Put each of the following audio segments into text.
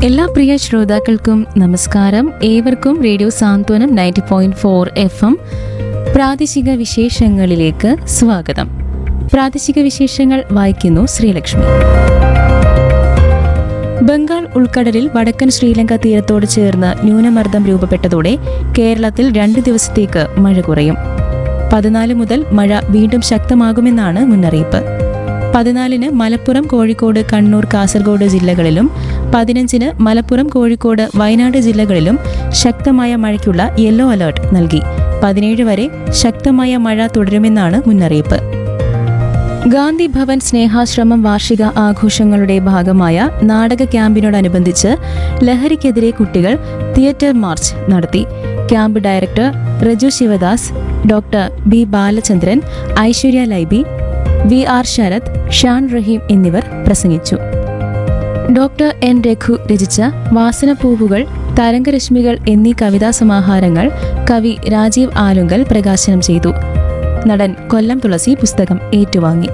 എല്ലാ പ്രിയ ശ്രോതാക്കൾക്കും നമസ്കാരം ഏവർക്കും radio Santhwanam ninety point four F M പ്രാദേശിക വിശേഷങ്ങളിലേക്ക് സ്വാഗതം പ്രാദേശിക വിശേഷങ്ങൾ വായിക്കുന്നു ശ്രീലക്ഷ്മി ബംഗാൾ ഉൾക്കടലിൽ വടക്കൻ ശ്രീലങ്ക തീരത്തോട് ചേർന്ന് ന്യൂനമർദ്ദം രൂപപ്പെട്ടതോടെ കേരളത്തിൽ രണ്ട് ദിവസത്തേക്ക് മഴ കുറയും പതിനാല് മുതൽ മഴ വീണ്ടും ശക്തമാകുമെന്നാണ് മുന്നറിയിപ്പ് പതിനാലിന് മലപ്പുറം കോഴിക്കോട് കണ്ണൂർ കാസർഗോഡ് ജില്ലകളിലും പതിനഞ്ചിന് മലപ്പുറം കോഴിക്കോട് വയനാട് ജില്ലകളിലും ശക്തമായ മഴയ്ക്കുള്ള യെല്ലോ അലേർട്ട് നൽകി പതിനേഴ് വരെ ശക്തമായ മഴ തുടരുമെന്നാണ് മുന്നറിയിപ്പ് ഗാന്ധി ഭവൻ സ്നേഹാശ്രമം വാർഷിക ആഘോഷങ്ങളുടെ ഭാഗമായ നാടക ക്യാമ്പിനോടനുബന്ധിച്ച് ലഹരിക്കെതിരെ കുട്ടികൾ തിയേറ്റർ മാർച്ച് നടത്തി camp director Raju Sivadas doctor B Balachandran Aishwarya Laibi V R Sarath Shan Rahim എന്നിവർ പ്രസംഗിച്ചു ഡോക്ടർ എൻ രഘു രചിച്ച വാസനപ്പൂവുകൾ തരംഗരശ്മികൾ എന്നീ കവിതാ സമാഹാരങ്ങൾ കവി രാജീവ് ആലുങ്കൽ പ്രകാശനം ചെയ്തു നടൻ കൊല്ലം തുളസി പുസ്തകം ഏറ്റുവാങ്ങി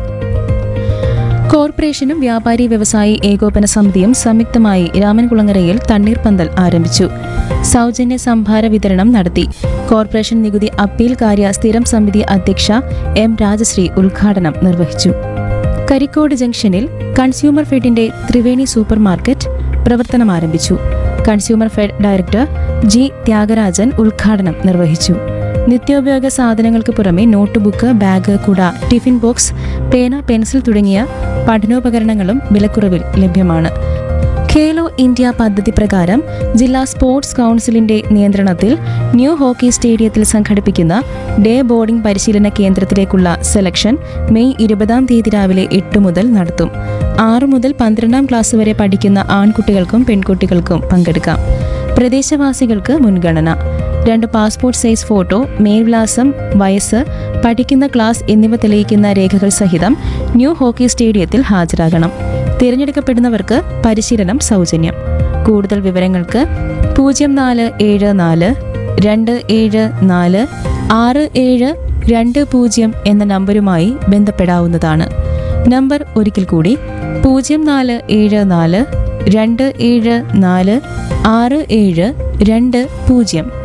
കോർപ്പറേഷനും വ്യാപാരി വ്യവസായി ഏകോപന സമിതിയും സംയുക്തമായി രാമൻകുളങ്ങരയിൽ തണ്ണീർപന്തൽ ആരംഭിച്ചു സൗജന്യ സംഭാര വിതരണം നടത്തി കോർപ്പറേഷൻ നികുതി അപ്പീൽ കാര്യ സ്ഥിരം സമിതി അധ്യക്ഷ എം രാജശ്രീ ഉദ്ഘാടനം നിർവഹിച്ചു കരിക്കോട് ജംഗ്ഷനിൽ കൺസ്യൂമർ ഫെഡിന്റെ ത്രിവേണി സൂപ്പർ മാർക്കറ്റ് പ്രവർത്തനം ആരംഭിച്ചു Consumerfed director G Thyagarajan ഉദ്ഘാടനം നിർവഹിച്ചു നിത്യോപയോഗ സാധനങ്ങൾക്ക് പുറമെ നോട്ട് ബുക്ക് ബാഗ് കുട ടിഫിൻ ബോക്സ് പേന പെൻസിൽ തുടങ്ങിയ പഠനോപകരണങ്ങളും വിലക്കുറവിൽ ലഭ്യമാണ് ഖേലോ ഇന്ത്യ പദ്ധതി പ്രകാരം ജില്ലാ സ്പോർട്സ് കൗൺസിലിന്റെ നിയന്ത്രണത്തിൽ ന്യൂ ഹോക്കി സ്റ്റേഡിയത്തിൽ സംഘടിപ്പിക്കുന്ന ഡേ ബോർഡിംഗ് പരിശീലന കേന്ദ്രത്തിലേക്കുള്ള സെലക്ഷൻ മെയ് ഇരുപതാം തീയതി രാവിലെ എട്ട് മുതൽ നടത്തും ആറ് മുതൽ പന്ത്രണ്ടാം ക്ലാസ് വരെ പഠിക്കുന്ന ആൺകുട്ടികൾക്കും പെൺകുട്ടികൾക്കും പങ്കെടുക്കാം പ്രദേശവാസികൾക്ക് മുൻഗണന രണ്ട് പാസ്പോർട്ട് സൈസ് ഫോട്ടോ മേൽവിലാസം വയസ്സ് പഠിക്കുന്ന ക്ലാസ് എന്നിവ തെളിയിക്കുന്ന രേഖകൾ സഹിതം ന്യൂ ഹോക്കി സ്റ്റേഡിയത്തിൽ ഹാജരാകണം തിരഞ്ഞെടുക്കപ്പെടുന്നവർക്ക് പരിശീലനം സൗജന്യം കൂടുതൽ വിവരങ്ങൾക്ക് പൂജ്യം നാല് ഏഴ് നാല് രണ്ട് ഏഴ് നാല് ആറ് ഏഴ് രണ്ട് പൂജ്യം എന്ന നമ്പരുമായി ബന്ധപ്പെടാവുന്നതാണ് നമ്പർ ഒരിക്കൽ കൂടി പൂജ്യം നാല് ഏഴ് നാല് രണ്ട് ഏഴ് നാല് ആറ് ഏഴ് രണ്ട് പൂജ്യം